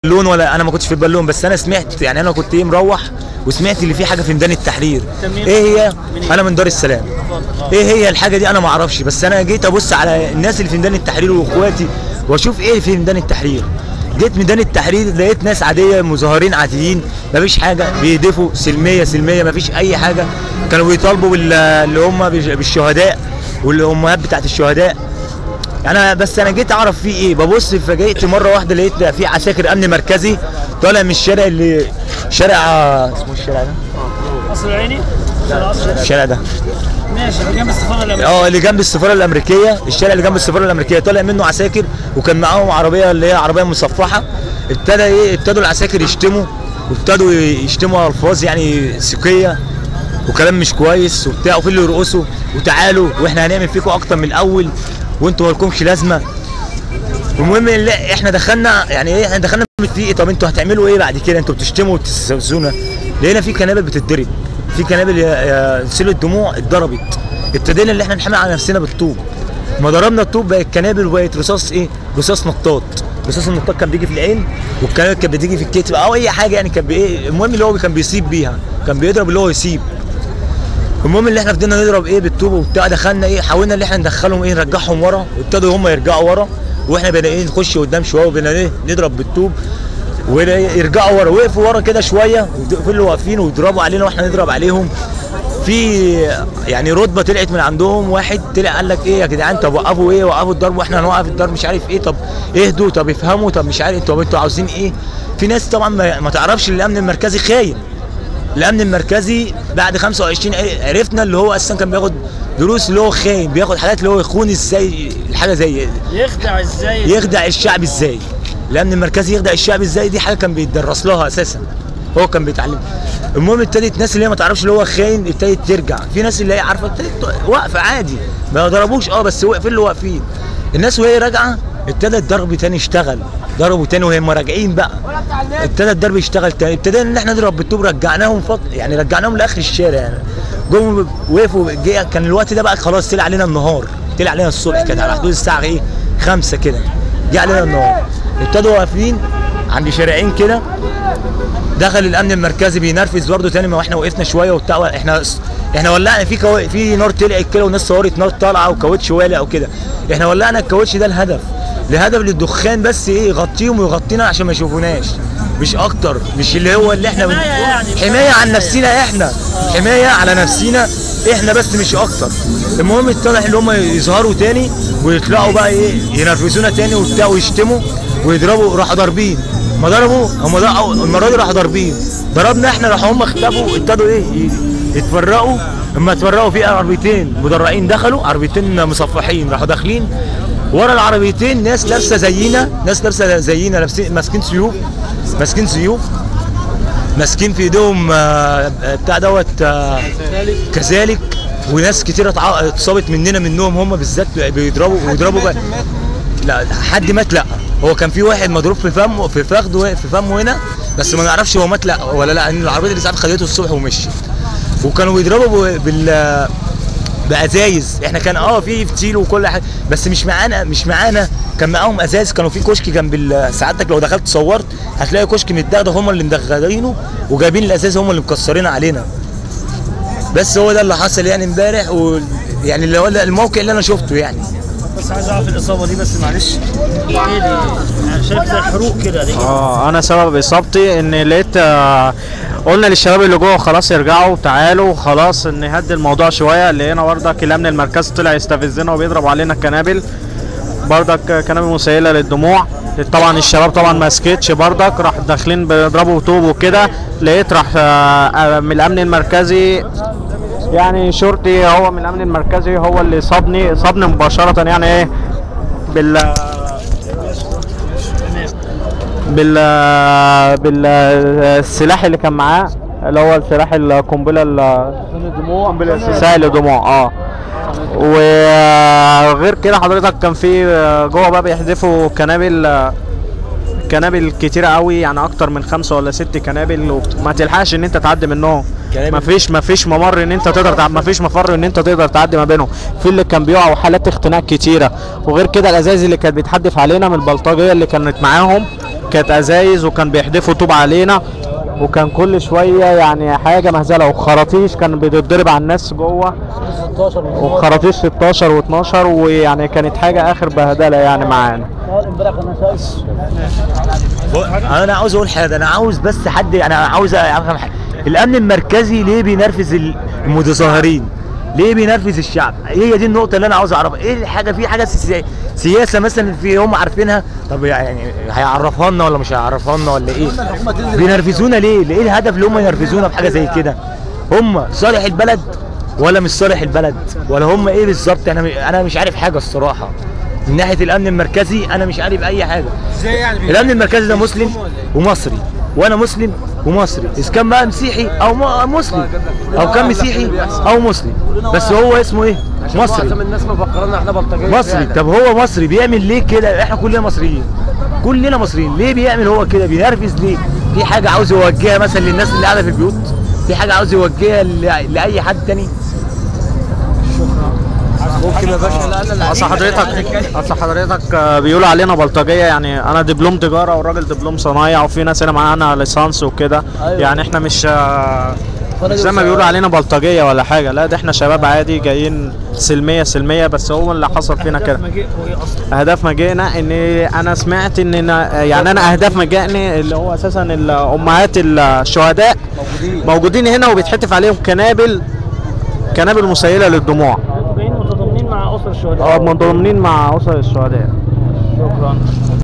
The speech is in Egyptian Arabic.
بالون ولا انا ما كنتش في البالون بس انا سمعت يعني انا كنت ايه مروح وسمعت اللي في حاجه في ميدان التحرير منين؟ ايه هي منين؟ انا من دار السلام ايه هي الحاجه دي انا ما اعرفش بس انا جيت ابص على الناس اللي في ميدان التحرير واخواتي واشوف ايه في ميدان التحرير جيت ميدان التحرير لقيت ناس عاديه مظاهرين عاديين مفيش حاجه بيهدفوا سلميه سلميه مفيش اي حاجه كانوا بيطالبوا بال- اللي هم بالش- بالشهداء والامهات بتاعت الشهداء انا بس انا جيت اعرف فيه ايه ببص فجأت مره واحده لقيت في عساكر امن مركزي طالع من الشارع اللي شارع اسمه الشارع ده قصر العيني قصر الشارع ده ماشي اللي جنب السفاره الامريكيه اه اللي جنب السفاره الامريكيه الشارع اللي جنب السفاره الامريكيه طالع منه عساكر وكان معاهم عربيه اللي هي عربيه مصفحه ابتدى ايه ابتدوا العساكر يشتموا وابتدوا يشتموا الفاظ يعني سكيه وكلام مش كويس وبتاع وفي اللي يرقصوا وتعالوا واحنا هنعمل فيكم اكتر من الاول وانتوا مالكمش لازمه المهم اللي احنا دخلنا يعني ايه احنا دخلنا في ايه طب انتوا هتعملوا ايه بعد كده انتوا بتشتموا وتستفزونا لقينا في كنابل بتتضرب في كنابل يا- يا سيل الدموع اتضربت ابتدينا اللي احنا نحمي على نفسنا بالطوب ما ضربنا الطوب بقت كنابل وبقت رصاص ايه رصاص نطاط رصاص النطاط كان بيجي في العين والكنابل كانت بتيجي في الكتف او اي حاجه يعني كان بايه المهم اللي هو كان بيصيب بيها كان بيضرب اللي هو يسيب المهم اللي احنا فضلنا نضرب ايه بالطوب وبتاع دخلنا ايه حاولنا اللي احنا ندخلهم ايه نرجعهم ورا وابتدوا هم يرجعوا ورا واحنا بقينا ايه نخش قدام شويه وبقينا ايه نضرب بالطوب ويرجعوا ورا وقفوا ورا كده شويه وفضلوا واقفين ويضربوا علينا واحنا نضرب عليهم في يعني رتبه طلعت من عندهم واحد طلع قال لك ايه يا جدعان طب وقفوا ايه وقفوا الضرب واحنا هنوقف الضرب مش عارف ايه طب اهدوا طب افهموا طب مش عارف طب انتوا عاوزين ايه في ناس طبعا ما, ما تعرفش ان الامن المركزي خاين الامن المركزي بعد 25 عر- عرفنا اللي هو اصلا كان بياخد دروس اللي هو خاين بياخد حاجات اللي هو يخون ازاي الحاجه زي يخدع ازاي يخدع الشعب ازاي الامن المركزي يخدع الشعب ازاي دي حاجه كان بيتدرس لها اساسا هو كان بيتعلم المهم ابتدت ناس اللي هي ما تعرفش اللي هو خاين ابتدت ترجع في ناس اللي هي عارفه ابتدت واقفه عادي ما ضربوش اه بس واقفين اللي واقفين الناس وهي راجعه ابتدى الضرب تاني يشتغل ضربوا تاني وهم راجعين بقى ابتدى الضرب يشتغل تاني ابتدينا ان احنا نضرب بالطوب رجعناهم فط... يعني رجعناهم لاخر الشارع يعني جم وقفوا جه كان الوقت ده بقى خلاص طلع علينا النهار طلع علينا الصبح كانت على حدود الساعه ايه خمسة كده جه علينا النهار ابتدوا واقفين عند شارعين كده دخل الامن المركزي بينرفز برضه تاني ما احنا وقفنا شويه وبتاع احنا احنا ولعنا في كو... في نار طلعت كده وناس صورت نار طالعه وكاوتش والع وكده احنا ولعنا الكاوتش ده الهدف لهدف للدخان بس ايه يغطيهم ويغطينا عشان ما يشوفوناش مش اكتر مش اللي هو اللي احنا بن- حماية يعني. حمايه عن نفسنا احنا حمايه على نفسنا احنا بس مش اكتر المهم اتضح ان هم يظهروا تاني ويطلعوا بقى ايه ينرفزونا تاني وبتاع ويشتموا ويضربوا راحوا ضاربين ما ضربوا هم ضربوا المره دي راحوا ضاربين ضربنا احنا راحوا هم اختفوا ابتدوا ايه ي- يتفرقوا اما اتفرقوا في عربيتين مدرعين دخلوا عربيتين مصفحين راحوا داخلين ورا العربيتين ناس لابسه زينا ناس لابسه زينا لابسين ماسكين سيوف ماسكين سيوف ماسكين في ايديهم آه، بتاع دوت آه، كذلك وناس كتير اتع- اتصابت مننا منهم هم بالذات بيضربوا ويضربوا بقى لا حد مات لا هو كان في واحد مضروب في فمه في فخده في فمه هنا بس ما نعرفش هو مات لا ولا لا ان العربيه اللي ساعات خدته الصبح ومشيت وكانوا بيضربوا ب- بال بازايز احنا كان اه في فتيل وكل حاجه بس مش معانا مش معانا كان معاهم ازاز كانوا في كشك جنب ال- سعادتك لو دخلت صورت هتلاقي كشك متدغدغ هم اللي مدغدينه وجايبين الازاز هم اللي مكسرين علينا بس هو ده اللي حصل يعني امبارح ويعني اللي هو الموقع اللي انا شفته يعني بس عايز اعرف الاصابه دي بس معلش ايه دي يعني شايف زي حروق كده دي اه انا سبب اصابتي ان لقيت آه، قلنا للشباب اللي جوه خلاص يرجعوا تعالوا خلاص نهدي الموضوع شويه لقينا برضك الامن المركزي طلع يستفزنا وبيضرب علينا الكنابل برضك كنابل مسيله للدموع طبعا الشباب طبعا ما سكتش برضك راح داخلين بيضربوا طوب وكده لقيت راح آه، آه، من الامن المركزي يعني شرطي هو من الامن المركزي هو اللي صابني صابني مباشره يعني ايه بال بال بالسلاح اللي كان معاه اللي هو السلاح القنبله الدموع سائل الدموع اه وغير كده حضرتك كان في جوه بقى بيحذفوا كنابل كنابل كتيرة قوي يعني اكتر من خمسة ولا ست كنابل وما تلحقش ان انت تعدي منهم كنابل. مفيش مفيش ممر ان انت تقدر تع... مفيش مفر ان انت تقدر تعدي ما بينهم في اللي كان بيقع وحالات اختناق كتيرة وغير كده الازاز اللي كانت بتحدف علينا من البلطجية اللي كانت معاهم وكانت ازايز وكان بيحدفوا طوب علينا وكان كل شويه يعني حاجه مهزله وخراطيش كان بتتضرب على الناس جوه 16 وخراطيش 16 و12 ويعني كانت حاجه اخر بهدله يعني معانا امبارح انا شايف انا عاوز اقول حاجه انا عاوز بس حد انا عاوز افهم حاجه الامن المركزي ليه بينرفز المتظاهرين ليه بينرفز الشعب هي دي النقطه اللي انا عاوز اعرفها ايه الحاجه في حاجه سيا- سياسه مثلا في هم عارفينها طب يعني هيعرفها لنا ولا مش هيعرفها لنا ولا ايه بينرفزونا ليه ايه الهدف اللي هم ينرفزونا في حاجه زي كده هم صالح البلد ولا مش صالح البلد ولا هم ايه بالظبط انا انا مش عارف حاجه الصراحه من ناحيه الامن المركزي انا مش عارف اي حاجه ازاي يعني الامن المركزي ده مسلم ومصري وانا مسلم ومصري اذا كان بقى مسيحي او م- مسلم او كان مسيحي او مسلم بس هو اسمه ايه مصري معظم الناس مفكرانا احنا بلطجيه مصري طب هو مصري بيعمل ليه كده احنا كلنا مصريين كلنا مصريين ليه بيعمل هو كده بينرفز ليه في حاجه عاوز يوجهها مثلا للناس اللي قاعده في البيوت في حاجه عاوز يوجهها ل- لاي حد تاني ممكن يا باشا لا انا اللي اصل حضرتك اصل حضرتك آه، بيقولوا علينا بلطجيه يعني انا دبلوم تجاره والراجل دبلوم صنايع وفي ناس هنا معانا ليسانس وكده يعني احنا مش آه، مش زي ما بيقولوا علينا بلطجيه ولا حاجه لا ده احنا شباب عادي جايين سلميه سلميه بس هو اللي حصل فينا كده مجيء هو ايه اصلا اهداف مجيئنا ان انا سمعت ان يعني انا اهداف مجيئني اللي هو اساسا الامهات الشهداء موجودين هنا وبيتحتف عليهم كنابل كنابل مسيله للدموع انتوا جايين متضامنين مع اسر الشهداء اه منضمين مع اسر الشهداء شكرا